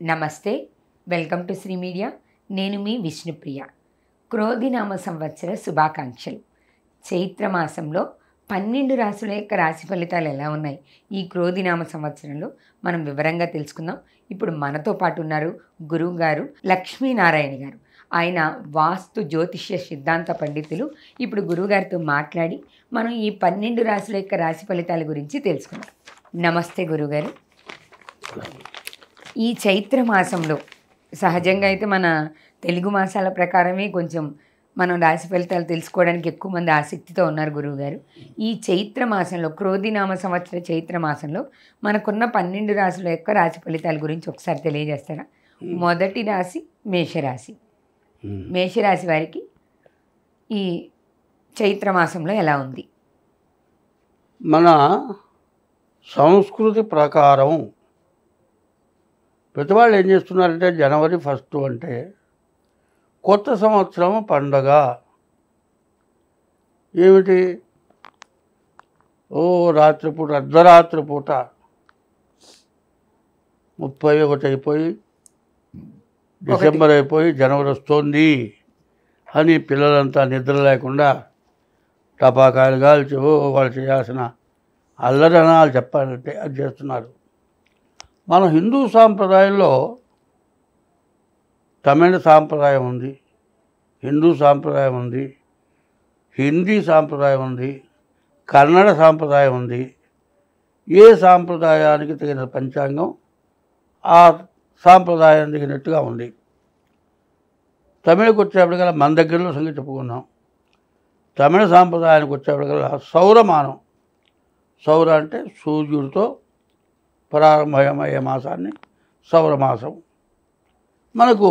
నమస్తే welcome to Shri media నేను మీ విష్ణుప్రియ క్రోధినామ సంవత్సర శుభాకాంక్షలు చైత్ర మాసంలో పన్నెండు రాసుల యొక్క రాశి ఫలితాలు ఎలా ఉన్నాయి ఈ క్రోధినామ సంవత్సరంలో మనం వివరంగా తెలుసుకుందాం ఇప్పుడు మనతో పాటు ఉన్నారు గురువు గారు లక్ష్మీనారాయణ గారు ఆయన వాస్తు జ్యోతిష్య సిద్ధాంత పండితులు ఇప్పుడు గురువుగారితో మాట్లాడి మనం ఈ పన్నెండు రాసుల యొక్క రాశి ఫలితాల గురించి తెలుసుకుందాం నమస్తే గురువుగారు ఈ చైత్ర మాసంలో సహజంగా అయితే మన తెలుగు మాసాల ప్రకారమే కొంచెం మనం రాశి ఫలితాలు తెలుసుకోవడానికి ఎక్కువ మంది ఆసక్తితో ఉన్నారు గురువుగారు ఈ చైత్ర మాసంలో క్రోధినామ సంవత్సర చైత్ర మాసంలో మనకున్న పన్నెండు రాశుల యొక్క రాశి ఫలితాల గురించి ఒకసారి తెలియజేస్తారా మొదటి రాశి మేషరాశి మేషరాశి వారికి ఈ చైత్ర మాసంలో ఎలా ఉంది మన సంస్కృతి ప్రకారం ప్రతి వాళ్ళు ఏం చేస్తున్నారంటే జనవరి ఫస్ట్ అంటే కొత్త సంవత్సరం పండగ ఏమిటి ఓ రాత్రిపూట అర్ధరాత్రి పూట ముప్పై ఒకటి అయిపోయి డిసెంబర్ అయిపోయి జనవరి వస్తోంది అని పిల్లలంతా నిద్ర లేకుండా టపాకాయలు కాల్చి ఓ వాళ్ళు చేయాల్సిన అల్లరనాలు చెప్పాలంటే అది చేస్తున్నారు మన హిందూ సాంప్రదాయంలో తమిళ సాంప్రదాయం ఉంది హిందూ సాంప్రదాయం ఉంది హిందీ సాంప్రదాయం ఉంది కన్నడ సాంప్రదాయం ఉంది ఏ సాంప్రదాయానికి తగిన పంచాంగం ఆ సాంప్రదాయం తగినట్టుగా ఉంది తమిళకు వచ్చేప్పటికల్లా మన దగ్గరలో సంగతి చెప్పుకున్నాం తమిళ సాంప్రదాయానికి వచ్చేప్పటికల్లా సౌరమానం సౌర అంటే సూర్యుడితో ప్రారంభమయ్యే మాసాన్ని సౌరమాసం మనకు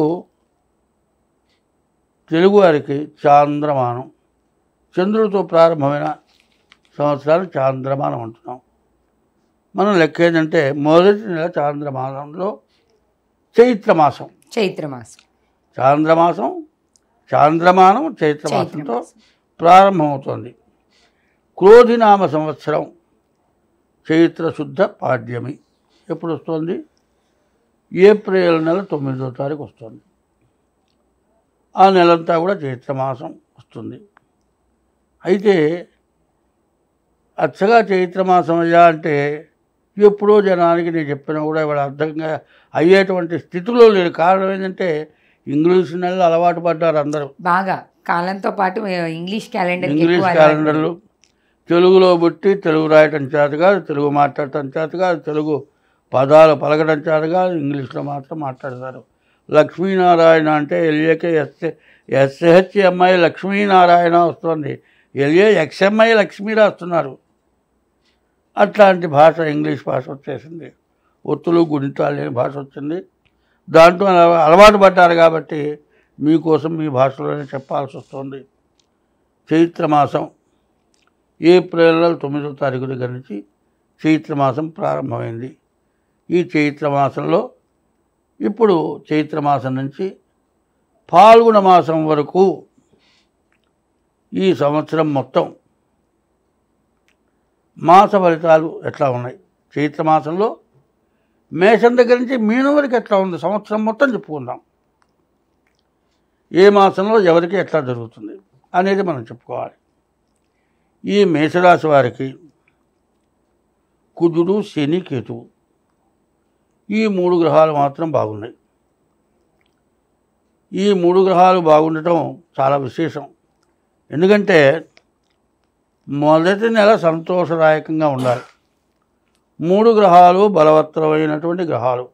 తెలుగువారికి చాంద్రమానం చంద్రుడితో ప్రారంభమైన సంవత్సరాలు చాంద్రమానం అంటున్నాం మనం లెక్క ఏంటంటే మొదటి నెల చాంద్రమానంలో చైత్రమాసం చైత్ర మాసం చాంద్రమాసం చాంద్రమానం చైత్రమాసంతో ప్రారంభమవుతోంది క్రోధినామ సంవత్సరం చైత్ర శుద్ధ పాడ్యమి ఎప్పుడు వస్తుంది ఏప్రిల్ నెల తొమ్మిదో తారీఖు వస్తుంది ఆ నెలంతా కూడా చైత్రమాసం వస్తుంది అయితే అచ్చగా చైత్రమాసం అయ్యా అంటే ఎప్పుడో జనానికి నేను చెప్పినా కూడా ఇవాళ అర్థంగా అయ్యేటువంటి స్థితిలో లేడు కారణం ఏంటంటే ఇంగ్లీష్ నెలలు అలవాటు పడ్డారు అందరూ బాగా కాలంతో పాటు ఇంగ్లీష్ క్యాలెండర్ ఇంగ్లీష్ క్యాలెండర్లు తెలుగులో పుట్టి తెలుగు రాయటం చేత కాదు తెలుగు మాట్లాడటం చేత కాదు తెలుగు పదాలు పలకడం చేత కాదు ఇంగ్లీష్లో మాత్రం మాట్లాడతారు లక్ష్మీనారాయణ అంటే ఎల్ఏకే ఎస్ ఎస్హెచ్ఎంఐ లక్ష్మీనారాయణ వస్తుంది ఎల్ఏ ఎక్స్ఎంఐ లక్ష్మీ రాస్తున్నారు అట్లాంటి భాష ఇంగ్లీష్ భాష వచ్చేసింది ఒత్తులు గుణితాలు లేని భాష వచ్చింది దాంట్లో అల- అలవాటు పడ్డారు కాబట్టి మీకోసం మీ భాషలోనే చెప్పాల్సి వస్తుంది చైత్రమాసం ఏప్రిల్ నెల తొమ్మిదో తారీఖు దగ్గర నుంచి చైత్రమాసం ప్రారంభమైంది ఈ చైత్రమాసంలో ఇప్పుడు చైత్రమాసం నుంచి పాల్గొన మాసం వరకు ఈ సంవత్సరం మొత్తం మాస ఫలితాలు ఎట్లా ఉన్నాయి చైత్రమాసంలో మేషం దగ్గర నుంచి మీనం వరకు ఎట్లా ఉంది సంవత్సరం మొత్తం చెప్పుకుందాం ఏ మాసంలో ఎవరికి ఎట్లా జరుగుతుంది అనేది మనం చెప్పుకోవాలి ఈ మేషరాశి వారికి కుజుడు శని కేతువు ఈ మూడు గ్రహాలు మాత్రం బాగున్నాయి ఈ మూడు గ్రహాలు బాగుండటం చాలా విశేషం ఎందుకంటే మొదటి నెల సంతోషదాయకంగా ఉండాలి మూడు గ్రహాలు బలవత్తరమైనటువంటి గ్రహాలు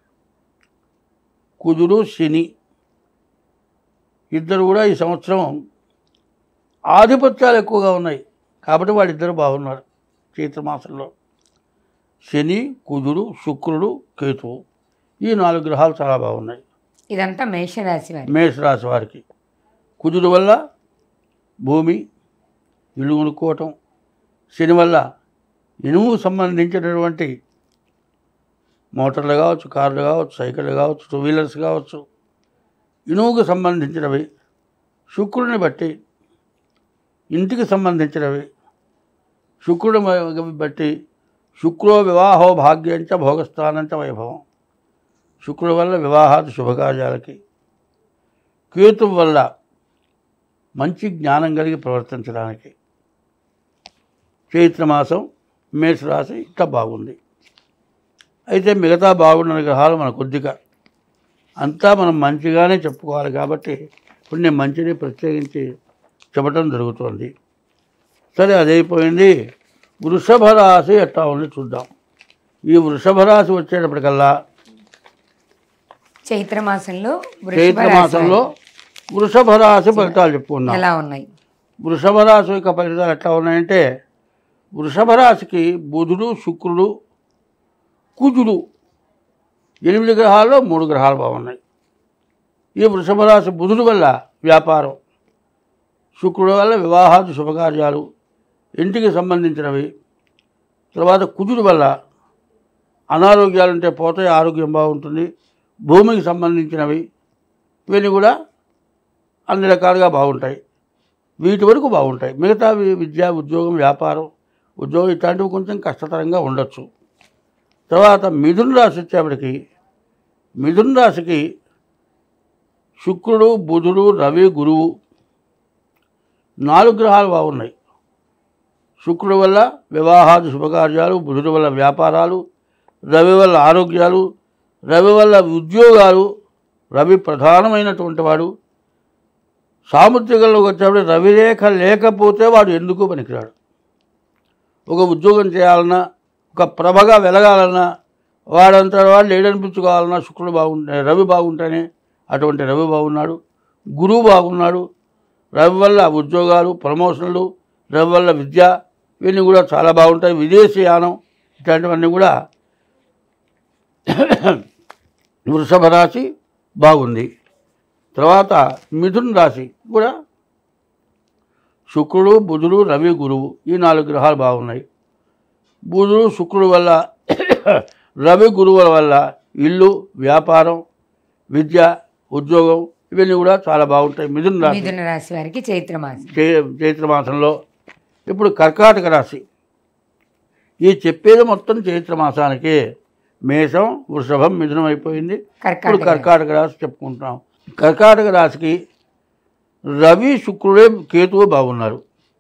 కుజుడు శని ఇద్దరు కూడా ఈ సంవత్సరం ఆధిపత్యాలు ఎక్కువగా ఉన్నాయి కాబట్టి వాళ్ళిద్దరు బాగున్నారు చైత్రమాసంలో శని కుజుడు శుక్రుడు కేతువు ఈ నాలుగు గ్రహాలు చాలా బాగున్నాయి ఇదంతా మేషరాశి వారి మేషరాశి వారికి కుజుడు వల్ల భూమి ఇల్లు కొనుక్కోవటం శని వల్ల ఇనుము సంబంధించినటువంటి మోటార్లు కావచ్చు కార్లు కావచ్చు సైకిళ్ళు కావచ్చు టూ వీలర్స్ కావచ్చు ఇనుముకు సంబంధించినవి శుక్రుడిని బట్టి ఇంటికి సంబంధించినవి శుక్రుడు బట్టి శుక్రో వివాహో భాగ్యంచ భోగస్థానంచ వైభవం శుక్రుడు వల్ల వివాహాది శుభకార్యాలకి కేతు వల్ల మంచి జ్ఞానం కలిగి ప్రవర్తించడానికి చైత్రమాసం మేషరాశి ఇట్లా బాగుంది అయితే మిగతా బాగున్న గ్రహాలు మన కొద్దిగా అంతా మనం మంచిగానే చెప్పుకోవాలి కాబట్టి ఇప్పుడు నేను మంచిని ప్రత్యేకించి చెప్పడం జరుగుతుంది సరే అదైపోయింది వృషభ రాశి ఎట్లా ఉంది చూద్దాం ఈ వృషభ రాశి వచ్చేటప్పటికల్లా చైత్ర మాసంలో వృషభ చైత్ర రాశి మాసంలో వృషభ రాశి ఫలితాలు చెప్పుకున్నాం ఎలా ఉన్నాయి వృషభ రాశి యొక్క ఫలితాలు ఎట్లా ఉన్నాయంటే వృషభ రాశికి బుధుడు శుక్రుడు కుజుడు ఎనిమిది గ్రహాల్లో మూడు గ్రహాలు బాగున్నాయి ఈ వృషభ రాశి బుధుడు వల్ల వ్యాపారం శుక్రుడు వల్ల వివాహాది శుభకార్యాలు ఇంటికి సంబంధించినవి తర్వాత కుజుడు వల్ల అనారోగ్యాలు ఉంటే పోతే ఆరోగ్యం బాగుంటుంది భూమికి సంబంధించినవి ఇవన్నీ కూడా అన్ని రకాలుగా బాగుంటాయి వీటి వరకు బాగుంటాయి మిగతా వి- విద్య ఉద్యోగం వ్యాపారం ఉద్యోగం ఇట్లాంటివి కొంచెం కష్టతరంగా ఉండొచ్చు తర్వాత మిథున రాశి వచ్చేప్పటికి మిథున రాశికి శుక్రుడు బుధుడు రవి గురువు నాలుగు గ్రహాలు బాగున్నాయి శుక్రుడు వల్ల వివాహాది శుభకార్యాలు బుధుడు వల్ల వ్యాపారాలు రవి వల్ల ఆరోగ్యాలు రవి వల్ల ఉద్యోగాలు రవి ప్రధానమైనటువంటి వాడు సాముద్రికంలోకి వచ్చేప్పుడు రవిరేఖ లేకపోతే వాడు ఎందుకు పనికిరాడు ఒక ఉద్యోగం చేయాలన్నా ఒక ప్రభగా వెలగాలన్నా వాడంతా వాడు లేడనిపించుకోవాలన్నా శుక్రుడు బాగుంటే రవి బాగుంటేనే అటువంటి రవి బాగున్నాడు గురువు బాగున్నాడు రవి వల్ల ఉద్యోగాలు ప్రమోషన్లు రవి వల్ల విద్య ఇవన్నీ కూడా చాలా బాగుంటాయి విదేశీయానం ఇట్లాంటివన్నీ కూడా వృషభ రాశి బాగుంది తర్వాత మిథున్ రాశి కూడా శుక్రుడు బుధుడు రవి గురువు ఈ నాలుగు గ్రహాలు బాగున్నాయి బుధుడు శుక్రుడు వల్ల రవి గురువుల వల్ల ఇల్లు వ్యాపారం విద్య ఉద్యోగం ఇవన్నీ కూడా చాలా బాగుంటాయి మిథున్ రాశి మిథున రాశి వారికి చైత్ర మాసం చే- చైత్ర మాసంలో ఇప్పుడు కర్కాటక రాశి ఈ చెప్పేది మొత్తం చైత్ర మాసానికి మేషం వృషభం మిథునం అయిపోయింది ఇప్పుడు కర్కాటక కర్కాటక రాశి చెప్పుకుంటున్నాం కర్కాటక రాశికి రవి శుక్రుడే కేతువు బాగున్నారు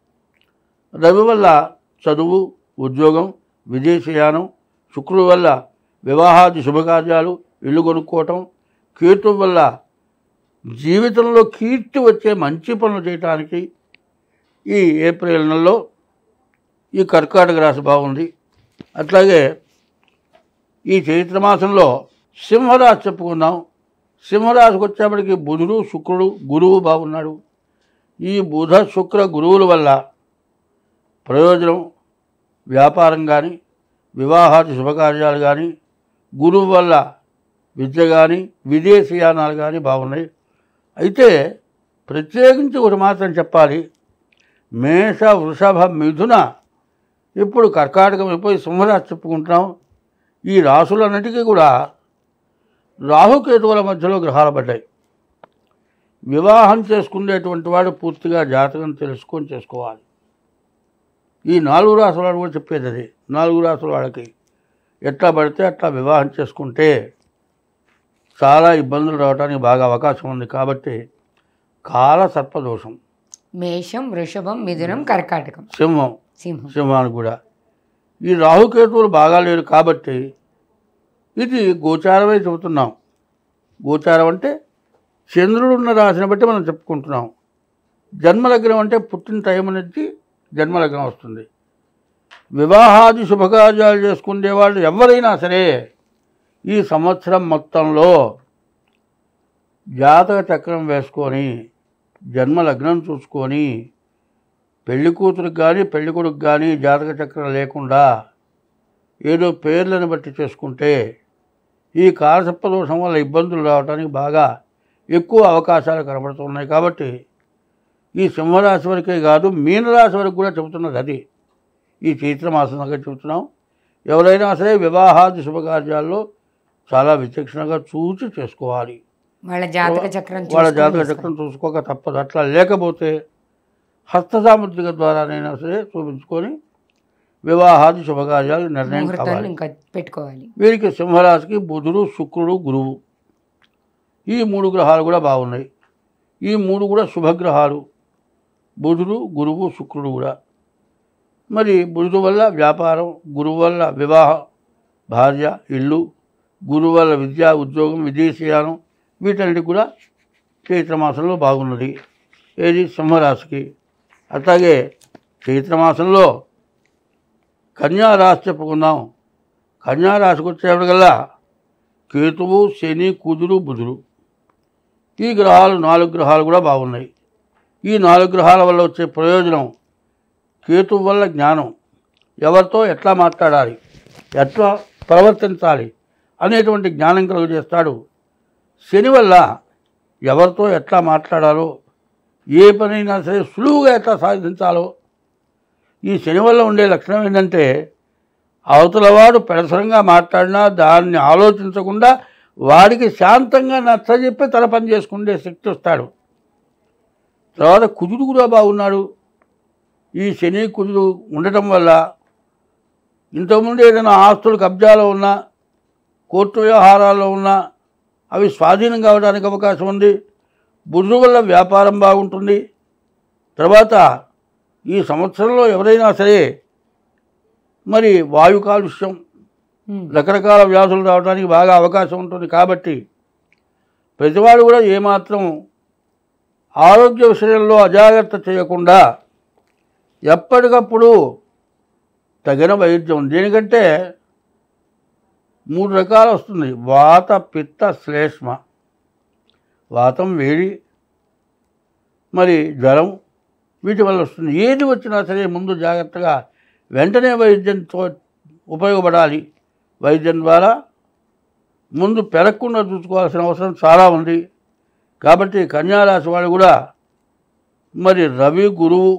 రవి వల్ల చదువు ఉద్యోగం విదేశీయానం శుక్రుడు వల్ల వివాహాది శుభకార్యాలు ఇల్లు కొనుక్కోవటం కేతు వల్ల జీవితంలో కీర్తి వచ్చే మంచి పనులు చేయటానికి ఈ ఏప్రిల్ నెలలో ఈ కర్కాటక రాశి బాగుంది అట్లాగే ఈ చైత్రమాసంలో సింహరాశి చెప్పుకుందాం సింహరాశికి వచ్చేప్పటికి బుధుడు శుక్రుడు గురువు బాగున్నాడు ఈ బుధ శుక్ర గురువుల వల్ల ప్రయోజనం వ్యాపారం కానీ వివాహాది శుభకార్యాలు కానీ గురువు వల్ల విద్య కానీ విదేశీయానాలు కానీ బాగున్నాయి అయితే ప్రత్యేకించి ఒకటి మాత్రం చెప్పాలి మేష వృషభ మిథున ఇప్పుడు కర్కాటకం అయిపోయి సింహరాశి చెప్పుకుంటున్నాం ఈ రాసులన్నిటికీ కూడా రాహుకేతువుల మధ్యలో గ్రహాలు పడ్డాయి వివాహం చేసుకునేటువంటి వాడు పూర్తిగా జాతకం తెలుసుకొని చేసుకోవాలి ఈ నాలుగు రాసుల వాడు కూడా చెప్పేది అది నాలుగు రాసుల వాళ్ళకి ఎట్లా పడితే అట్లా వివాహం చేసుకుంటే చాలా ఇబ్బందులు రావడానికి బాగా అవకాశం ఉంది కాబట్టి కాల సర్పదోషం మేషం వృషభం మిథునం కర్కాటకం సింహం సింహం సింహానికి కూడా ఈ రాహుకేతువులు బాగా లేరు కాబట్టి ఇది గోచారమే చెబుతున్నాం గోచారం అంటే చంద్రుడు ఉన్న రాశిని బట్టి మనం చెప్పుకుంటున్నాం జన్మలగ్నం అంటే పుట్టిన టైం నుంచి జన్మలగ్నం వస్తుంది వివాహాది శుభకార్యాలు చేసుకునే వాళ్ళు ఎవరైనా సరే ఈ సంవత్సరం మొత్తంలో జాతక చక్రం వేసుకొని జన్మలగ్నం చూసుకొని పెళ్లి కూతురికి కానీ పెళ్లి కొడుకు కానీ జాతక చక్రం లేకుండా ఏదో పేర్లను బట్టి చేసుకుంటే ఈ కాలసర్ప దోషం వల్ల ఇబ్బందులు రావడానికి బాగా ఎక్కువ అవకాశాలు కనబడుతున్నాయి కాబట్టి ఈ సింహరాశి వరకే కాదు మీనరాశి వరకు కూడా చెబుతున్నది అది ఈ చైత్రమాసం దగ్గర చెబుతున్నాం ఎవరైనా సరే వివాహాది శుభకార్యాల్లో చాలా విచక్షణగా చూసి చేసుకోవాలి వాళ్ళ జాతక చక్రం వాళ్ళ చూసుకొని జాతక చేసుకోవాలి. చక్రం చూసుకోక తప్పదు అట్లా లేకపోతే హస్త సాముద్రిక ద్వారానైనా సరే చూపించుకొని వివాహాది శుభకార్యాలు నిర్ణయం ముహూర్తాలు కావాలి ఇంకా పెట్టుకోవాలి వీరికి సింహరాశికి బుధుడు శుక్రుడు గురువు ఈ మూడు గ్రహాలు కూడా బాగున్నాయి ఈ మూడు కూడా శుభగ్రహాలు బుధుడు గురువు శుక్రుడు కూడా మరి బుధుడు వల్ల వ్యాపారం గురువు వల్ల వివాహం భార్య ఇల్లు గురువు వల్ల విద్య ఉద్యోగం విదేశీయానం వీటన్నిటి కూడా చైత్రమాసంలో బాగున్నది ఏది సింహరాశికి అట్లాగే చైత్రమాసంలో కన్యా రాశి చెప్పుకుందాం కన్యా రాశికి వచ్చేప్పటికల్లా కేతువు శని కుజుడు బుధుడు ఈ గ్రహాలు నాలుగు గ్రహాలు కూడా బాగున్నాయి ఈ నాలుగు గ్రహాల వల్ల వచ్చే ప్రయోజనం కేతువు వల్ల జ్ఞానం ఎవరితో ఎట్లా మాట్లాడాలి ఎట్లా ప్రవర్తించాలి అనేటువంటి జ్ఞానం కలుగజేస్తాడు శని వల్ల ఎవరితో ఎట్లా మాట్లాడాలో ఏ పనైనా సరే సులువుగా ఎట్లా సాధించాలో ఈ శని వల్ల ఉండే లక్షణం ఏంటంటే అవతలవాడు పెడసరంగా మాట్లాడినా దాన్ని ఆలోచించకుండా వాడికి శాంతంగా నచ్చజెప్పి తన పని చేసుకునే శక్తి వస్తాడు తర్వాత కుజుడు కూడా బాగున్నాడు ఈ శని కుజుడు ఉండటం వల్ల ఇంతకుముందు ఏదైనా ఆస్తులు కబ్జాలో ఉన్నా కోర్టు వ్యవహారాల్లో ఉన్నా అవి స్వాధీనం కావడానికి అవకాశం ఉంది బుధుడు వల్ల వ్యాపారం బాగుంటుంది తర్వాత ఈ సంవత్సరంలో ఎవరైనా సరే మరి వాయు కాలుష్యం ఉమ్. రకరకాల వ్యాధులు రావడానికి బాగా అవకాశం ఉంటుంది కాబట్టి ప్రతివాడు కూడా ఏమాత్రం ఆరోగ్య విషయంలో అజాగ్రత్త చేయకుండా ఎప్పటికప్పుడు తగిన వైద్యం దేనికంటే మూడు రకాలు వస్తుంది వాత పిత్త శ్లేష్మ వాతం వేడి మరి జ్వరం వీటి వల్ల వస్తుంది ఏది వచ్చినా సరే ముందు జాగ్రత్తగా వెంటనే వైద్యంతో ఉపయోగపడాలి వైద్యం ద్వారా ముందు పెరగకుండా చూసుకోవాల్సిన అవసరం చాలా ఉంది కాబట్టి కన్యారాశి వాళ్ళు కూడా మరి రవి గురువు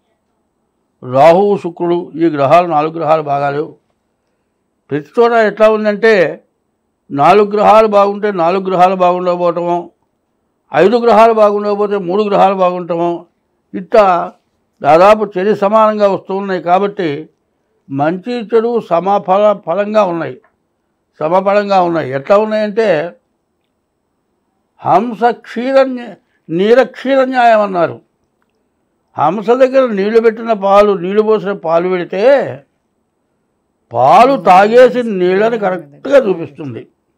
రాహువు శుక్రుడు ఈ గ్రహాలు నాలుగు గ్రహాలు బాగాలేవు ప్రతి చోట ఎట్లా ఉందంటే నాలుగు గ్రహాలు బాగుంటే నాలుగు గ్రహాలు బాగుండకపోవటము ఐదు గ్రహాలు బాగుండకపోతే మూడు గ్రహాలు బాగుంటాము ఇట్లా దాదాపు చెరి సమానంగా వస్తూ ఉన్నాయి కాబట్టి మంచి చెడు సమఫల ఫలంగా ఉన్నాయి సమఫలంగా ఉన్నాయి ఎట్లా ఉన్నాయంటే హంస క్షీర నీర క్షీర న్యాయం అన్నారు హంస దగ్గర నీళ్లు పెట్టిన పాలు నీళ్లు పోసిన పాలు పెడితే పాలు తాగేసి నీళ్ళని కరెక్ట్గా చూపిస్తుంది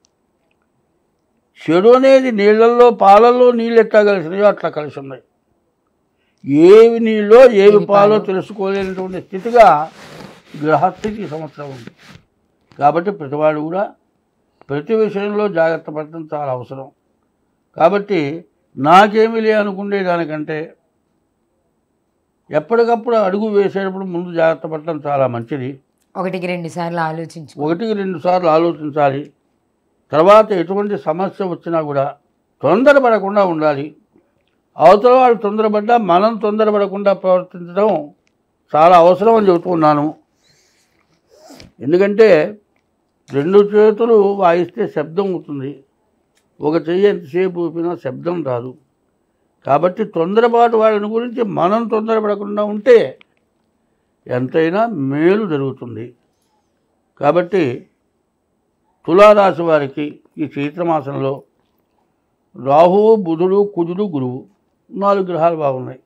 చెడు అనేది నీళ్ళల్లో పాలల్లో నీళ్ళు ఎట్లా కలిసినాయో అట్లా కలిసి ఉన్నాయి ఏవి నీళ్ళో ఏవి పాలో తెలుసుకోలేనటువంటి స్థితిగా గ్రహస్థితి ఈ సంవత్సరం ఉంది కాబట్టి ప్రతివాడు కూడా ప్రతి విషయంలో జాగ్రత్త పడటం చాలా అవసరం కాబట్టి నాకేమీ లే అనుకునే దానికంటే ఎప్పటికప్పుడు అడుగు వేసేటప్పుడు ముందు జాగ్రత్త పడటం చాలా మంచిది ఒకటికి రెండు సార్లు ఆలోచించు ఒకటికి రెండు సార్లు ఆలోచించాలి తర్వాత ఎటువంటి సమస్య వచ్చినా కూడా తొందరపడకుండా ఉండాలి అవతల వాళ్ళు తొందరపడ్డా మనం తొందరపడకుండా ప్రవర్తించడం చాలా అవసరం అని చెబుతున్నాను ఎందుకంటే రెండు చేతులు వాయిస్తే శబ్దం అవుతుంది ఒక చెయ్యి ఎంతసేపు ఊపినా శబ్దం రాదు కాబట్టి తొందరపాటు వాళ్ళని గురించి మనం తొందరపడకుండా ఉంటే ఎంతైనా మేలు జరుగుతుంది కాబట్టి తులారాశి వారికి ఈ చైత్రమాసంలో రాహువు బుధుడు కుజుడు గురువు నాలుగు గ్రహాలు బాగున్నాయి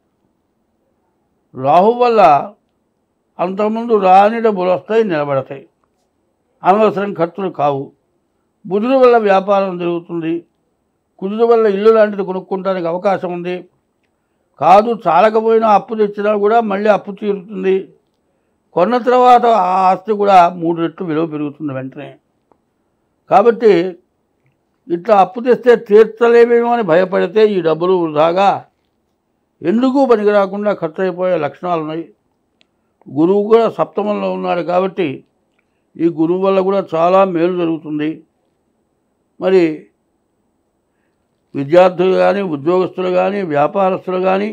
రాహు వల్ల అంతకుముందు రాని డబ్బులు వస్తాయి నిలబడతాయి అనవసరం ఖర్చులు కావు బుధుడు వల్ల వ్యాపారం జరుగుతుంది కుజుడు వల్ల ఇల్లు లాంటిది కొనుక్కోవడానికి అవకాశం ఉంది కాదు చాలకపోయినా అప్పు తెచ్చినా కూడా మళ్ళీ అప్పు తీరుతుంది కొన్న తర్వాత ఆ ఆస్తి కూడా మూడు రెట్లు విలువ పెరుగుతుంది వెంటనే కాబట్టి ఇట్లా అప్పు తెస్తే తీర్చలేమేమో అని భయపడితే ఈ డబ్బులు వృధాగా ఎందుకు పనికి రాకుండా ఖర్చు అయిపోయే లక్షణాలు ఉన్నాయి గురువు కూడా సప్తమంలో ఉన్నాడు కాబట్టి ఈ గురువు వల్ల కూడా చాలా మేలు జరుగుతుంది మరి విద్యార్థులు కానీ ఉద్యోగస్తులు కానీ వ్యాపారస్తులు కానీ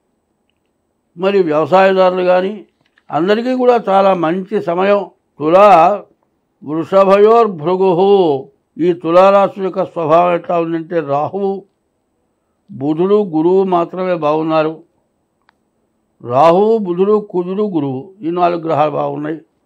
మరి వ్యవసాయదారులు కానీ అందరికీ కూడా చాలా మంచి సమయం తులా వృషభయోర్ భృగు ఈ తులారాశి యొక్క స్వభావం ఎట్లా ఉందంటే రాహువు బుధుడు గురువు మాత్రమే బాగున్నారు రాహువు బుధుడు కుజుడు గురువు ఈ నాలుగు గ్రహాలు బాగున్నాయి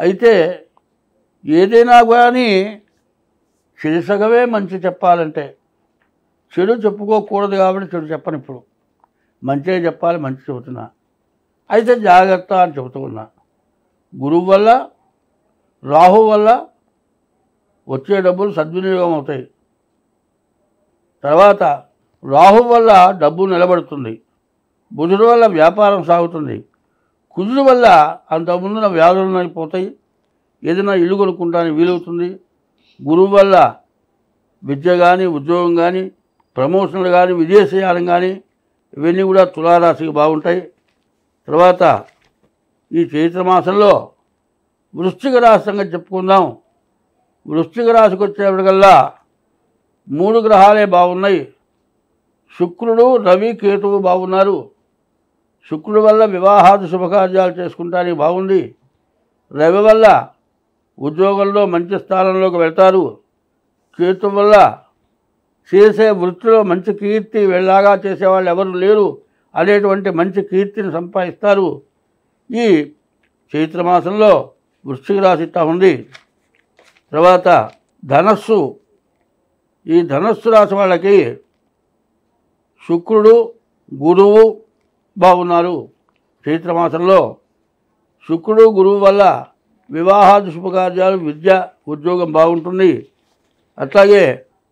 అయితే ఏదైనా కానీ చెడుసగమే మంచి చెప్పాలంటే చెడు చెప్పుకోకూడదు కాబట్టి చెడు చెప్పను ఇప్పుడు మంచిగా చెప్పాలి మంచి చెబుతున్నా అయితే జాగ్రత్త అని చెబుతూ ఉన్నా గురువు వల్ల రాహు వల్ల వచ్చే డబ్బులు సద్వినియోగం అవుతాయి తర్వాత రాహు వల్ల డబ్బు నిలబడుతుంది బుధుడు వల్ల వ్యాపారం సాగుతుంది కుజుడు వల్ల అంతకుముందున వ్యాధులు అయిపోతాయి ఏదైనా ఇల్లు కొనుక్కుంటానికి వీలవుతుంది గురువు వల్ల విద్య కానీ ఉద్యోగం కానీ ప్రమోషన్లు కానీ విదేశీయానం కానీ ఇవన్నీ కూడా తులారాశికి బాగుంటాయి తర్వాత ఈ చైత్ర మాసంలో వృశ్చిక రాశి సంగతి చెప్పుకుందాం వృశ్చిక రాశికి వచ్చేప్పటికల్లా మూడు గ్రహాలే బాగున్నాయి శుక్రుడు రవి కేతువు బాగున్నారు శుక్రుడు వల్ల వివాహాది శుభకార్యాలు చేసుకుంటానికి బాగుంది రవి వల్ల ఉద్యోగంలో మంచి స్థానంలోకి వెళ్తారు కేతు వల్ల చేసే వృత్తిలో మంచి కీర్తి వెళ్ళాగా చేసేవాళ్ళు ఎవరు లేరు అనేటువంటి మంచి కీర్తిని సంపాదిస్తారు ఈ చైత్రమాసంలో వృశ్చిక రాశి ఇట్టా ఉంది తర్వాత ధనస్సు ఈ ధనస్సు రాశి వాళ్ళకి శుక్రుడు గురువు బాగున్నారు చైత్రమాసంలో శుక్రుడు గురువు వల్ల వివాహాది శుభకార్యాలు విద్య ఉద్యోగం బాగుంటుంది అట్లాగే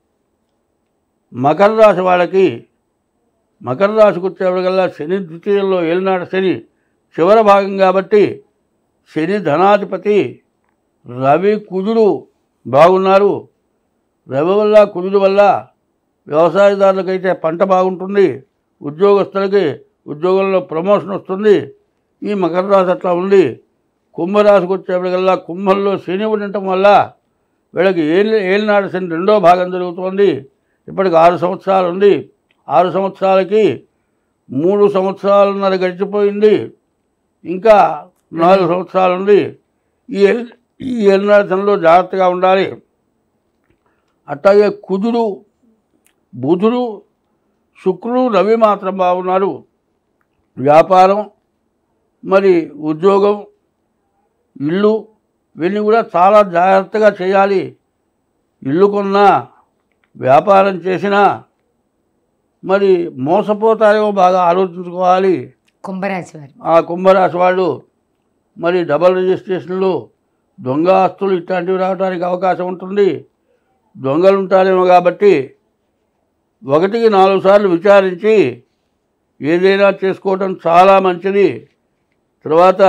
మకర రాశి వాళ్ళకి మకర రాశికి వచ్చేవాడికల్లా శని ద్వితీయంలో ఏలినాడు శని చివరి భాగం కాబట్టి శని ధనాధిపతి రవి కుజుడు బాగున్నారు రవి వల్ల కుజుడు వల్ల వ్యవసాయదారులకైతే పంట బాగుంటుంది ఉద్యోగస్తులకి ఉద్యోగంలో ప్రమోషన్ వస్తుంది ఈ మకర రాశి అట్లా ఉంది కుంభరాశికి వచ్చేప్పటికల్లా కుంభంలో శని ఉండటం వల్ల వీళ్ళకి ఏళ్ళ ఏలినాడు శని రెండో భాగం జరుగుతోంది ఇప్పటికి ఆరు సంవత్సరాలు ఉంది ఆరు సంవత్సరాలకి మూడు సంవత్సరాలున్నర గడిచిపోయింది ఇంకా నాలుగు సంవత్సరాలు ఉంది ఈ ఏల్ ఈ ఏలినాడు శనిలో జాగ్రత్తగా ఉండాలి అట్లాగే కుజుడు బుధుడు శుక్రుడు రవి మాత్రం బాగున్నారు వ్యాపారం మరి ఉద్యోగం ఇల్లు ఇవన్నీ కూడా చాలా జాగ్రత్తగా చేయాలి ఇల్లు కొన్నా వ్యాపారం చేసినా మరి మోసపోతారేమో బాగా ఆలోచించుకోవాలి కుంభరాశి వారు ఆ కుంభరాశి వాళ్ళు మరి డబల్ రిజిస్ట్రేషన్లు దొంగ ఆస్తులు ఇట్లాంటివి రావడానికి అవకాశం ఉంటుంది దొంగలు ఉంటారేమో కాబట్టి ఒకటికి నాలుగు సార్లు విచారించి ఏదైనా చేసుకోవటం చాలా మంచిది తర్వాత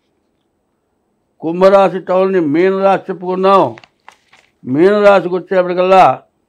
కుంభరాశి టౌన్ని మీనరాశి చెప్పుకుందాం మీనరాశికి వచ్చేప్పటికల్లా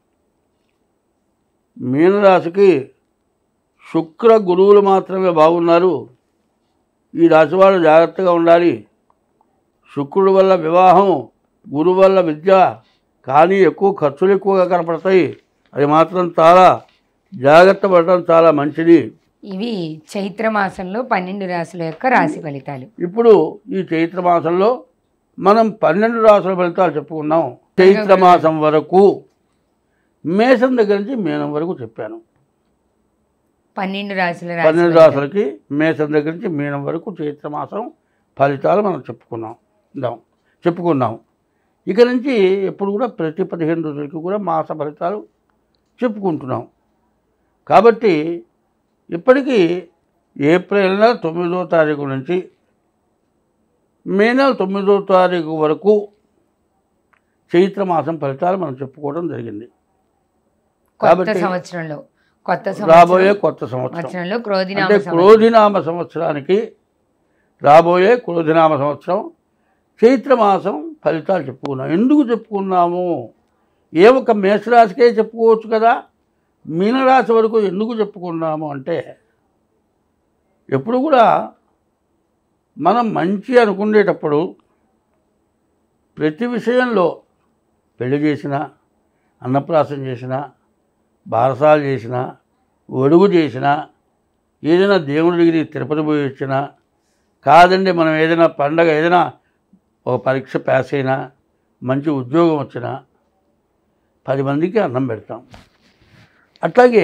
మీనరాశికి శుక్ర గురువులు మాత్రమే బాగున్నారు ఈ రాశి వాళ్ళు జాగ్రత్తగా ఉండాలి శుక్రుడు వల్ల వివాహం గురువు వల్ల విద్య కానీ ఎక్కువ ఖర్చులు ఎక్కువగా కనపడతాయి అది మాత్రం చాలా జాగ్రత్త పడటం చాలా మంచిది ఇవి చైత్ర మాసంలో పన్నెండు రాశుల యొక్క రాశి ఫలితాలు ఇప్పుడు ఈ చైత్ర మాసంలో మనం పన్నెండు రాసుల ఫలితాలు చెప్పుకున్నాం చైత్ర మాసం వరకు మేషం దగ్గర నుంచి మీనం వరకు చెప్పాను పన్నెండు రాశుల పన్నెండు రాశి రాసులకి మేషం దగ్గర నుంచి మీనం వరకు చైత్ర మాసం ఫలితాలు మనం చెప్పుకున్నాం దాం చెప్పుకున్నాం ఇక నుంచి ఎప్పుడు కూడా ప్రతి పదిహేను రోజులకి కూడా మాస ఫలితాలు చెప్పుకుంటున్నాం కాబట్టి ఇప్పటికీ ఏప్రిల్ నెల తొమ్మిదో తారీఖు నుంచి మే నెల తొమ్మిదో తారీఖు వరకు చైత్ర మాసం ఫలితాలు మనం చెప్పుకోవడం జరిగింది కొత్త కాబట్టి సంవత్సరంలో కొత్త రాబోయే సంవత్సరం కొత్త సంవత్సరం సంవత్సరంలో క్రోధినామ అంటే సంవత్సరం క్రోధినామ సంవత్సరానికి రాబోయే క్రోధినామ సంవత్సరం చైత్ర మాసం ఫలితాలు చెప్పుకున్నాం ఎందుకు చెప్పుకున్నాము ఏ ఒక మేషరాశికే చెప్పుకోవచ్చు కదా మీనరాశి వరకు ఎందుకు చెప్పుకున్నాము అంటే ఎప్పుడు కూడా మనం మంచి అనుకునేటప్పుడు ప్రతి విషయంలో పెళ్లి చేసినా అన్నప్రాసం చేసినా బారసాలు చేసినా ఒడుగు చేసినా ఏదైనా దేవుడి దగ్గరికి తిరుపతి పోయి వచ్చినా కాదండి మనం ఏదైనా పండగ ఏదైనా ఒక పరీక్ష పాస్ అయినా మంచి ఉద్యోగం వచ్చినా పది మందికి అన్నం పెడతాం అట్లాగే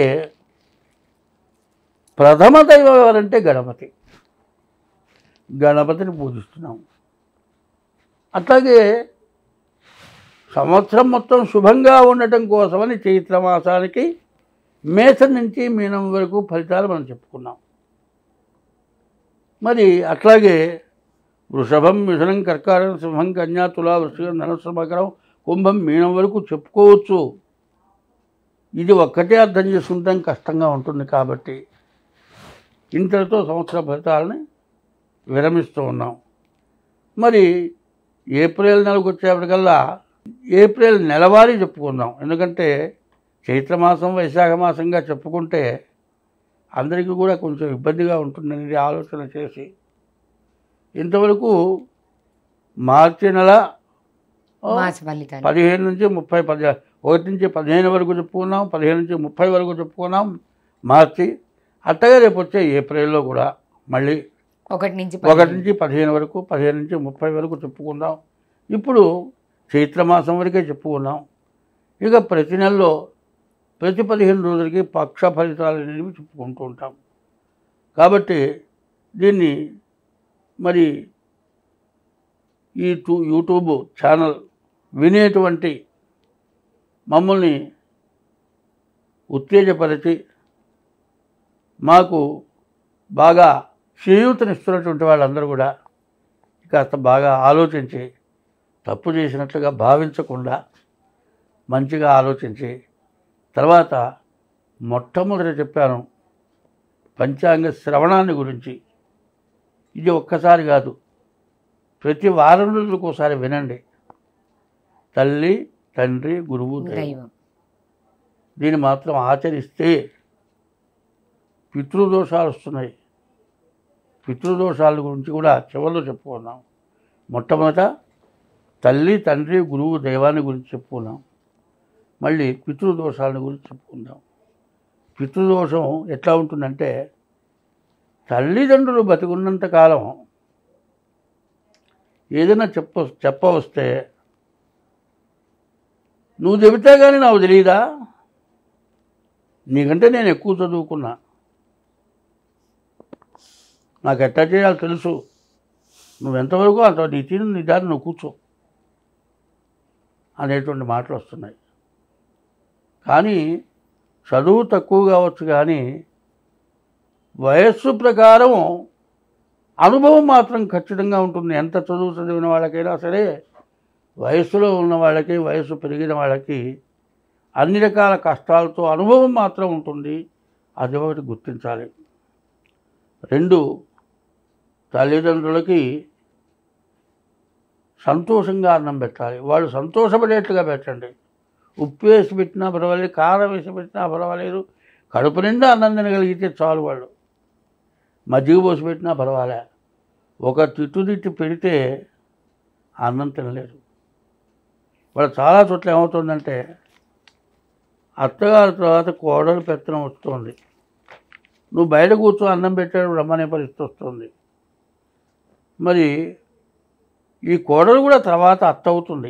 ప్రథమ దైవం ఎవరంటే గణపతి గణపతిని పూజిస్తున్నాం అట్లాగే సంవత్సరం మొత్తం శుభంగా ఉండటం కోసమని చైత్ర మాసానికి మేసం నుంచి మీనం వరకు ఫలితాలు మనం చెప్పుకున్నాం మరి అట్లాగే వృషభం మిథునం కర్కాటకం సింహం కన్యా తులా వృషభం ధనుసు మకరం కుంభం మీనం వరకు చెప్పుకోవచ్చు ఇది ఒక్కటే అర్థం చేసుకుంటాం కష్టంగా ఉంటుంది కాబట్టి ఇంతటితో సంవత్సర ఫలితాలని విరమిస్తూ ఉన్నాం మరి ఏప్రిల్ నెలకు వచ్చేప్పటికల్లా ఏప్రిల్ నెలవారీ చెప్పుకుందాం ఎందుకంటే చైత్రమాసం వైశాఖ మాసంగా చెప్పుకుంటే అందరికీ కూడా కొంచెం ఇబ్బందిగా ఉంటుందనేది ఆలోచన చేసి ఇంతవరకు మార్చి నెల ఓ, మాస ఫలితాలు పదిహేను నుంచి ముప్పై పది ఒకటి నుంచి పదిహేను వరకు చెప్పుకున్నాం పదిహేను నుంచి ముప్పై వరకు చెప్పుకున్నాం మార్చి అట్టగా రేపు వచ్చే ఏప్రిల్లో కూడా మళ్ళీ ఒకటి నుంచి ఒకటి పదిహేను. నుంచి పదిహేను వరకు పదిహేను నుంచి ముప్పై వరకు చెప్పుకుందాం ఇప్పుడు చైత్రమాసం వరకే చెప్పుకున్నాం ఇక ప్రతి నెలలో ప్రతి పదిహేను రోజులకి పక్ష ఫలితాలు అనేవి చెప్పుకుంటూ ఉంటాం కాబట్టి దీన్ని మరి ఈ టూ యూట్యూబ్ ఛానల్ వినేటువంటి మమ్మల్ని ఉత్తేజపరిచి మాకు బాగా చేయూతనిస్తున్నటువంటి వాళ్ళందరూ కూడా కాస్త బాగా ఆలోచించి తప్పు చేసినట్లుగా భావించకుండా మంచిగా ఆలోచించి తర్వాత మొట్టమొదట చెప్పాను పంచాంగ శ్రవణాన్ని గురించి ఇది ఒక్కసారి కాదు ప్రతి వారం రోజులకు ఒకసారి వినండి తల్లి తండ్రి గురువు దైవం దైవం దీన్ని మాత్రం ఆచరిస్తే పితృదోషాలు వస్తున్నాయి పితృదోషాల గురించి కూడా చివరిలో చెప్పుకున్నాం మొట్టమొదట తల్లి తండ్రి గురువు దైవాన్ని గురించి చెప్పుకున్నాం మళ్ళీ పితృదోషాల గురించి చెప్పుకుందాం పితృదోషం ఎట్లా ఉంటుందంటే తల్లిదండ్రులు బతికున్నంత కాలం ఏదైనా చెప్ప చెప్పవస్తే నువ్వు చెబితే కానీ నాకు తెలియదా నీకంటే నేను ఎక్కువ చదువుకున్నా నాకు ఎట్టా చేయాలో తెలుసు నువ్వు ఎంతవరకు అంత నీ తిని నీ దారి నువ్వు కూర్చో అనేటువంటి మాటలు వస్తున్నాయి కానీ చదువు తక్కువ కావచ్చు కానీ వయస్సు ప్రకారం అనుభవం మాత్రం ఖచ్చితంగా ఉంటుంది ఎంత చదువు చదివిన వాళ్ళకైనా సరే వయస్సులో ఉన్న వాళ్ళకి వయస్సు పెరిగిన వాళ్ళకి అన్ని రకాల కష్టాలతో అనుభవం మాత్రం ఉంటుంది అది ఒకటి గుర్తించాలి రెండు తల్లిదండ్రులకి సంతోషంగా అన్నం పెట్టాలి వాళ్ళు సంతోషపడేట్లుగా పెట్టండి ఉప్పు వేసి పెట్టినా పర్వాలేదు కారం వేసి పెట్టినా పర్వాలేదు కడుపు నిండా అన్నం తినగలిగితే చాలు వాళ్ళు మజ్జిగ పోసి పెట్టినా పర్వాలే ఒక తిట్టు తిట్టి పెడితే అన్నం తినలేరు వాళ్ళు చాలా చోట్ల ఏమవుతుందంటే అత్తగారి తర్వాత కోడలు పెత్తనం వస్తుంది నువ్వు బయట కూర్చో అన్నం పెట్టాడు రమ్మనే పరిస్థితి వస్తుంది మరి ఈ కోడలు కూడా తర్వాత అత్త అవుతుంది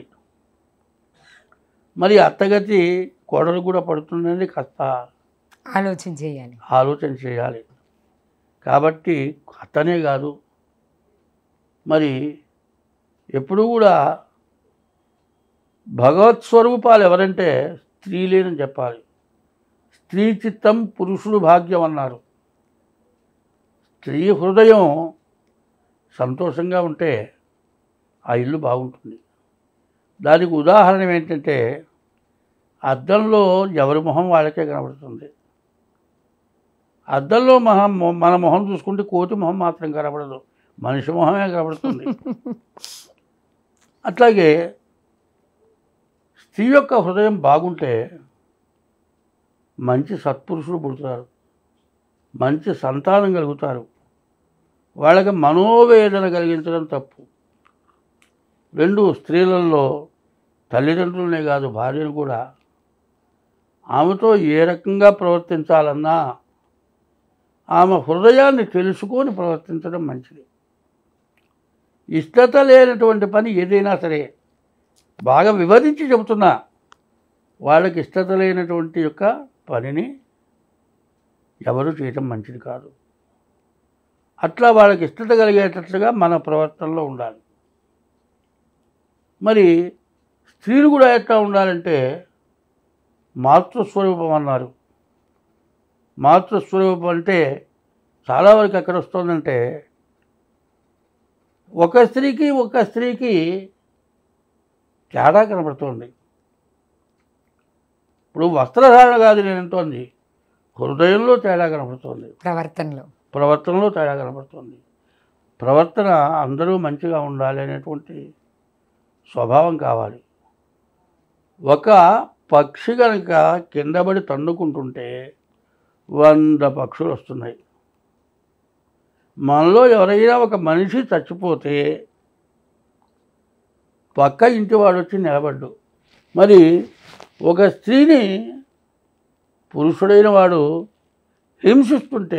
మరి అత్తగతి కోడలు కూడా పడుతుందని కాస్త ఆలోచన చేయాలి ఆలోచన చేయాలి కాబట్టి అతనే కాదు మరి ఎప్పుడూ కూడా భగవత్ స్వరూపాలు ఎవరంటే స్త్రీలేనని చెప్పాలి స్త్రీ చిత్తం పురుషుడు భాగ్యం అన్నారు స్త్రీ హృదయం సంతోషంగా ఉంటే ఆ ఇల్లు బాగుంటుంది దానికి ఉదాహరణ ఏంటంటే అద్దంలో ఎవరి మొహం వాళ్ళకే కనబడుతుంది అద్దంలో మొహం మన మొహం చూసుకుంటే కోతి మొహం మాత్రం కనబడదు మనిషి మొహమే కనబడుతుంది అట్లాగే స్త్రీ యొక్క హృదయం బాగుంటే మంచి సత్పురుషులు పుడతారు మంచి సంతానం కలుగుతారు వాళ్ళకి మనోవేదన కలిగించడం తప్పు రెండు స్త్రీలలో తల్లిదండ్రులనే కాదు భార్యను కూడా ఆమెతో ఏ రకంగా ప్రవర్తించాలన్నా ఆమె హృదయాన్ని తెలుసుకొని ప్రవర్తించడం మంచిది ఇష్టత లేనటువంటి పని ఏదైనా సరే బాగా వివరించి చెబుతున్నా వాళ్ళకి ఇష్టత లేనటువంటి యొక్క పనిని ఎవరు చేయటం మంచిది కాదు అట్లా వాళ్ళకి ఇష్టత కలిగేటట్లుగా మన ప్రవర్తనలో ఉండాలి మరి స్త్రీలు కూడా ఎట్లా ఉండాలంటే మాతృస్వరూపం అన్నారు మాతృస్వరూపం అంటే చాలా వరకు ఎక్కడ వస్తుందంటే ఒక స్త్రీకి ఒక స్త్రీకి తేడా కనబడుతుంది ఇప్పుడు వస్త్రధారణ కాదు నేను అంటోంది హృదయంలో తేడా కనబడుతుంది ప్రవర్తనలో ప్రవర్తనలో తేడా కనబడుతుంది ప్రవర్తన అందరూ మంచిగా ఉండాలి అనేటువంటి స్వభావం కావాలి ఒక పక్షి కనుక కిందపడి తన్నుకుంటుంటే వంద పక్షులు వస్తున్నాయి మనలో ఎవరైనా ఒక మనిషి చచ్చిపోతే పక్క ఇంటి వాడు వచ్చి నిలబడ్డు మరి ఒక స్త్రీని పురుషుడైన వాడు హింసిస్తుంటే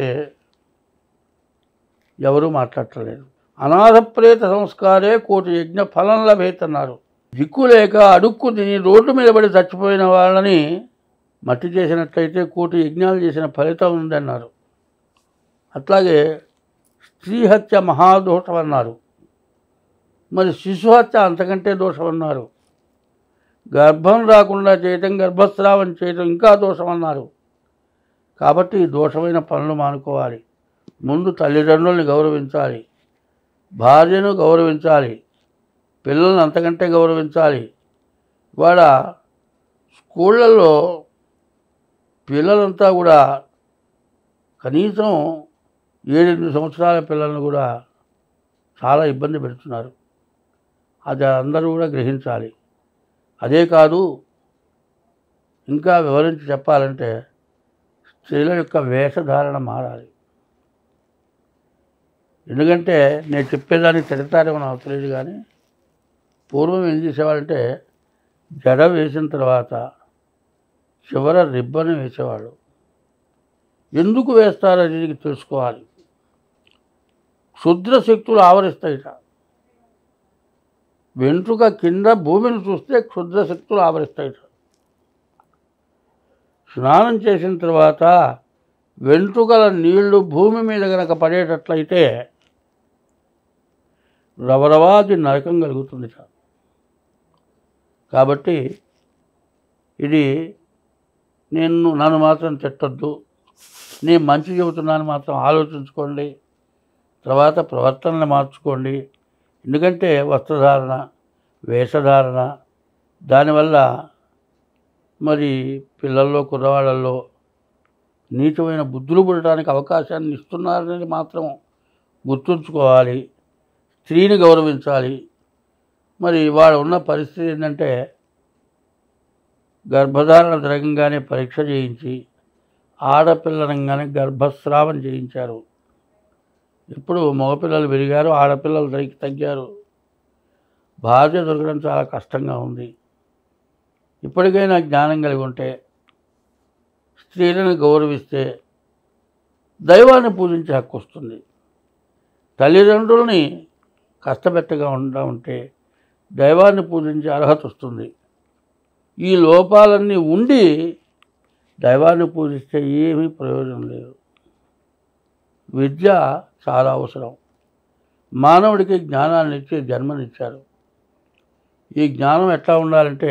ఎవరూ మాట్లాడలేదు అనాథప్రేత సంస్కారే కోటి యజ్ఞ ఫలం లభేతన్నారు దిక్కు లేక అడుక్కు తిని రోడ్డు మీద పడి చచ్చిపోయిన వాళ్ళని మట్టి చేసినట్లయితే కోటి యజ్ఞాలు చేసిన ఫలితం ఉందన్నారు అట్లాగే స్త్రీ హత్య మహాదోషం అన్నారు మరి శిశు హత్య అంతకంటే దోషం అన్నారు గర్భం రాకుండా చేయటం గర్భస్రావం చేయటం ఇంకా దోషం అన్నారు కాబట్టి ఈ దోషమైన పనులు మానుకోవాలి ముందు తల్లిదండ్రుల్ని గౌరవించాలి భార్యను గౌరవించాలి పిల్లల్ని అంతకంటే గౌరవించాలి ఇవాళ స్కూళ్ళల్లో పిల్లలంతా కూడా కనీసం ఏడెనిమిది సంవత్సరాల పిల్లలను కూడా చాలా ఇబ్బంది పెడుతున్నారు అది అందరూ కూడా గ్రహించాలి అదే కాదు ఇంకా వివరించి చెప్పాలంటే స్త్రీల యొక్క వేషధారణ మారాలి ఎందుకంటే నేను చెప్పేదాన్ని తిడతారేమో నాకు తెలియదు కానీ పూర్వం ఏం చేసేవాళ్ళంటే జడ వేసిన తర్వాత చివర రిబ్బన్ వేసేవాళ్ళు ఎందుకు వేస్తారనేది తెలుసుకోవాలి క్షుద్ర శక్తులు ఆవరిస్తాయిట వెంట్రుక కింద భూమిని చూస్తే క్షుద్ర శక్తులు ఆవరిస్తాయిట స్నానం చేసిన తర్వాత వెంట్రుకల నీళ్లు భూమి మీద గనక పడేటట్లయితే రవరవాది నరకం కలుగుతుంది కాబట్టి ఇది నేను నన్ను మాత్రం తిట్టొద్దు నేను మంచి చెబుతున్నాను మాత్రం ఆలోచించుకోండి తర్వాత ప్రవర్తనను మార్చుకోండి ఎందుకంటే వస్త్రధారణ వేషధారణ దానివల్ల మరి పిల్లల్లో కుర్రవాళ్ళల్లో నీచమైన బుద్ధులు పుట్టడానికి అవకాశాన్ని ఇస్తున్నారనేది మాత్రం గుర్తుంచుకోవాలి స్త్రీని గౌరవించాలి మరి వాడు ఉన్న పరిస్థితి ఏంటంటే గర్భధారణ జరగంగానే పరీక్ష చేయించి ఆడపిల్లనంగానే గర్భస్రావం చేయించారు ఇప్పుడు మగపిల్లలు పెరిగారు ఆడపిల్లలు తగ్గి తగ్గారు భార్య దొరకడం చాలా కష్టంగా ఉంది ఇప్పటికైనా జ్ఞానం కలిగి ఉంటే స్త్రీలను గౌరవిస్తే దైవాన్ని పూజించే హక్కు వస్తుంది తల్లిదండ్రుల్ని కష్టపెట్టగా ఉండా ఉంటే దైవాన్ని పూజించే అర్హత వస్తుంది ఈ లోపాలన్నీ ఉండి దైవాన్ని పూజిస్తే ఏమీ ప్రయోజనం లేదు విద్య చాలా అవసరం మానవుడికి జ్ఞానాన్ని ఇచ్చి జన్మనిచ్చారు ఈ జ్ఞానం ఎట్లా ఉండాలంటే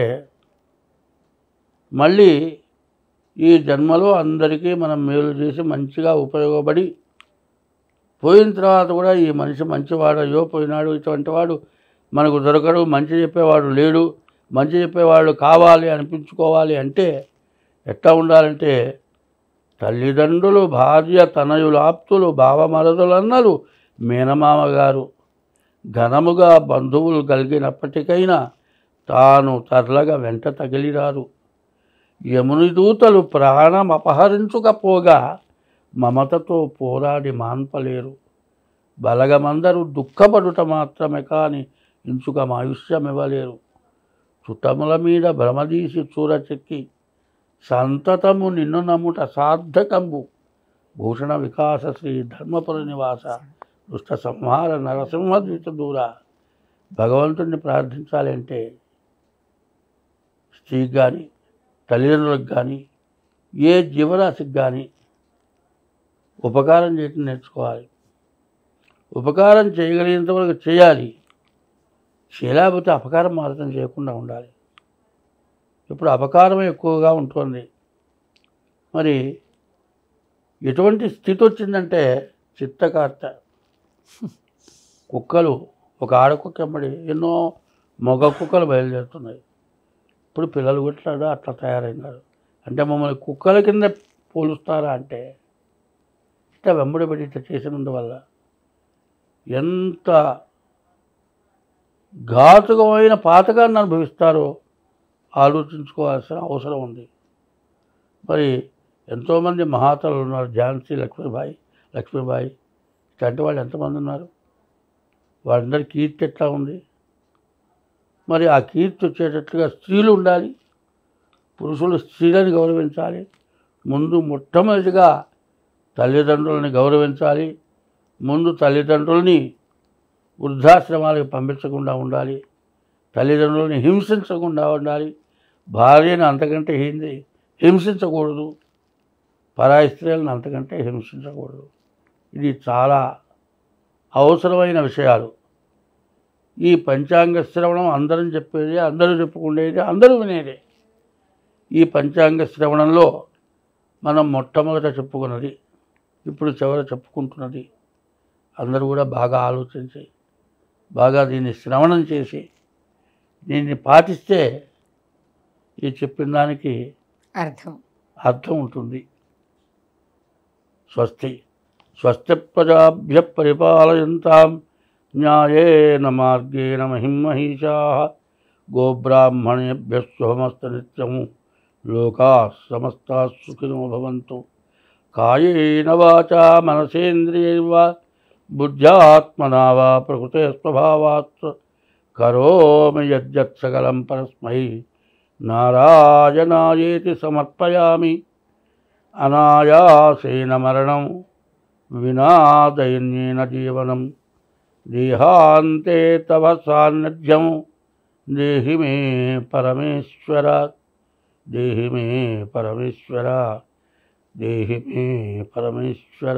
మళ్ళీ ఈ జన్మలో అందరికీ మనం మేలు చేసి మంచిగా ఉపయోగపడి పోయిన తర్వాత కూడా ఈ మనిషి మంచివాడు అయ్యో పోయినాడు ఇటువంటి వాడు మనకు దొరకడు మంచి చెప్పేవాడు లేడు మంచి చెప్పేవాడు కావాలి అనిపించుకోవాలి అంటే ఎట్లా ఉండాలంటే తల్లిదండ్రులు భార్య తనయులు ఆప్తులు బావమరదులన్నలు మేనమామ గారు ఘనముగా బంధువులు కలిగినప్పటికైనా తాను తర్లగా వెంట తగిలిరారు యముని దూతలు ప్రాణం అపహరించుకపోగా మమతతో పోరాడి మాన్పలేరు బలగమందరూ దుఃఖపడుట మాత్రమే కాని ఇంచుక ఆయుష్యమివ్వలేరు చుట్టముల మీద భ్రమదీసి చూరచెక్కి సంతతము నిన్ను నమ్ముట సార్థకంబు భూషణ వికాస శ్రీ ధర్మపుర నివాస దుష్ట సంహార నరసింహద్విత దూర భగవంతుడిని ప్రార్థించాలి అంటే స్త్రీకి కానీ తల్లిదండ్రులకు కానీ ఏ జీవరాశికి కానీ ఉపకారం చేయటం నేర్చుకోవాలి ఉపకారం చేయగలిగినంత వరకు చేయాలి చేయలేకపోతే అపకారం మాత్రం చేయకుండా ఉండాలి ఇప్పుడు అపకారం ఎక్కువగా ఉంటుంది మరి ఎటువంటి స్థితి వచ్చిందంటే చిత్తకార్త కుక్కలు ఒక ఆడకుక్క ఎంబడి ఎన్నో మగ కుక్కలు బయలుదేరుతున్నాయి ఇప్పుడు పిల్లలు కూడా అట్లా తయారైనారు అంటే మమ్మల్ని కుక్కల కింద పోలుస్తారా అంటే ఇట్లా వెంబడిపడి ఇట్లా చేసినందువల్ల ఎంత ఘాతుకమైన పాతకాన్ని అనుభవిస్తారో ఆలోచించుకోవాల్సిన అవసరం ఉంది మరి ఎంతోమంది మహాతలు ఉన్నారు ఝాన్సీ లక్ష్మీబాయి లక్ష్మీబాయి ఇట్లాంటి వాళ్ళు ఎంతమంది ఉన్నారు వాళ్ళందరి కీర్తి ఎట్లా ఉంది మరి ఆ కీర్తి వచ్చేటట్లుగా స్త్రీలు ఉండాలి పురుషులు స్త్రీలను గౌరవించాలి ముందు మొట్టమొదటిగా తల్లిదండ్రులని గౌరవించాలి ముందు తల్లిదండ్రులని వృద్ధాశ్రమాలకు పంపించకుండా ఉండాలి తల్లిదండ్రులని హింసించకుండా ఉండాలి భార్యను అంతకంటే హింది హింసించకూడదు పరాయి స్త్రీలను అంతకంటే హింసించకూడదు ఇది చాలా అవసరమైన విషయాలు ఈ పంచాంగ శ్రవణం అందరం చెప్పేది అందరూ చెప్పుకునేది అందరూ వినేది ఈ పంచాంగ శ్రవణంలో మనం మొట్టమొదట చెప్పుకున్నది ఇప్పుడు చివర చెప్పుకుంటున్నది అందరూ కూడా బాగా ఆలోచించి బాగా దీన్ని శ్రవణం చేసి దీన్ని పాటిస్తే ఈ చెప్పిన దానికి అర్థం అర్థం ఉంటుంది స్వస్తి స్వస్తి ప్రజాభ్య పరిపాలయంతాం న్యాయేన మార్గేణ మహిమహీషా గోబ్రాహ్మణేభ్య శుభమస్త నిత్యము లోకా సమస్తా సుఖినో భవంతు కాయేన వాచా మనసేంద్రియైర్వా బుద్ధ్యాత్మనా వా ప్రకృతే స్వభావాత్ కరోమి యజ్జత్ సకలం పరస్మై నారాయణాయేతి సమర్పయామి అనాయాసేన మరణం వినా దైన్యేన జీవనం దేహాంతే తవ సాన్నిధ్యం దేహి మే పరమేశ్వర దేహి మే పరమేశ్వర దేహి మే పరమేశ్వర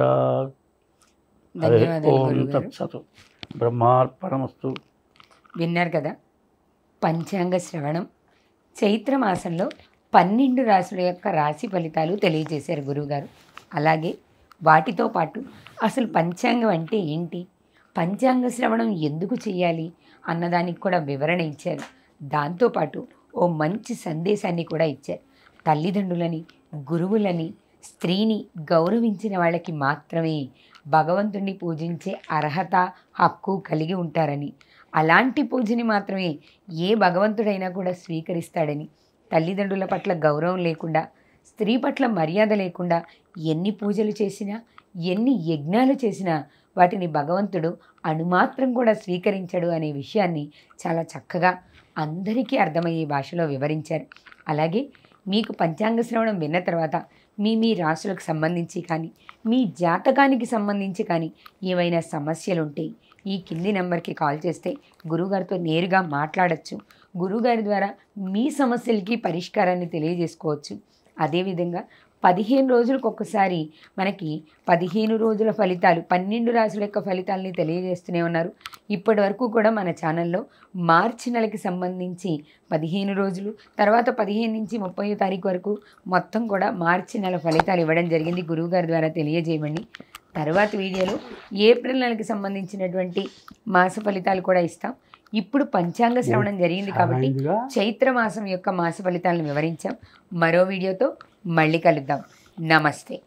హరి ధన్యవాదాలు ఓం గురుగారు తత్సతు బ్రహ్మార్పణమస్తు విన్నారు కదా పంచాంగ శ్రవణం చైత్ర మాసంలో పన్నెండు రాసుల యొక్క రాశి ఫలితాలు తెలియజేశారు గురువుగారు అలాగే వాటితో పాటు అసలు పంచాంగం అంటే ఏంటి పంచాంగ శ్రవణం ఎందుకు చేయాలి అన్నదానికి కూడా వివరణ ఇచ్చారు దాంతోపాటు ఓ మంచి సందేశాన్ని కూడా ఇచ్చారు తల్లిదండ్రులని గురువులని స్త్రీని గౌరవించిన వాళ్ళకి మాత్రమే భగవంతుణ్ణి పూజించే అర్హత హక్కు కలిగి ఉంటారని అలాంటి పూజని మాత్రమే ఏ భగవంతుడైనా కూడా స్వీకరిస్తాడని తల్లిదండ్రుల పట్ల గౌరవం లేకుండా స్త్రీ పట్ల మర్యాద లేకుండా ఎన్ని పూజలు చేసినా ఎన్ని యజ్ఞాలు చేసినా వాటిని భగవంతుడు అణుమాత్రం కూడా స్వీకరించడు అనే విషయాన్ని చాలా చక్కగా అందరికీ అర్థమయ్యే భాషలో వివరించారు అలాగే మీకు పంచాంగ శ్రవణం విన్న తర్వాత మీ మీ రాశులకు సంబంధించి కానీ మీ జాతకానికి సంబంధించి కానీ ఏవైనా సమస్యలు ఉంటే ఈ కింది నెంబర్కి కాల్ చేస్తే గురువుగారితో నేరుగా మాట్లాడచ్చు గురువుగారి ద్వారా మీ సమస్యలకి పరిష్కారాన్ని తెలియజేసుకోవచ్చు అదేవిధంగా పదిహేను రోజులకు ఒక్కసారి మనకి పదిహేను రోజుల ఫలితాలు పన్నెండు రాసుల యొక్క ఫలితాలని తెలియజేస్తూనే ఉన్నారు ఇప్పటి వరకు కూడా మన ఛానల్లో మార్చి నెలకి సంబంధించి పదిహేను రోజులు తర్వాత పదిహేను నుంచి ముప్పై తారీఖు వరకు మొత్తం కూడా మార్చి నెల ఫలితాలు ఇవ్వడం జరిగింది గురువుగారి ద్వారా తెలియజేయమని తర్వాత వీడియోలో ఏప్రిల్ నెలకి సంబంధించినటువంటి మాస ఫలితాలు కూడా ఇస్తాం ఇప్పుడు పంచాంగ శ్రవణం జరిగింది కాబట్టి చైత్ర మాసం యొక్క మాస ఫలితాలను వివరించాం మరో వీడియోతో మళ్ళీ కలుద్దాం నమస్తే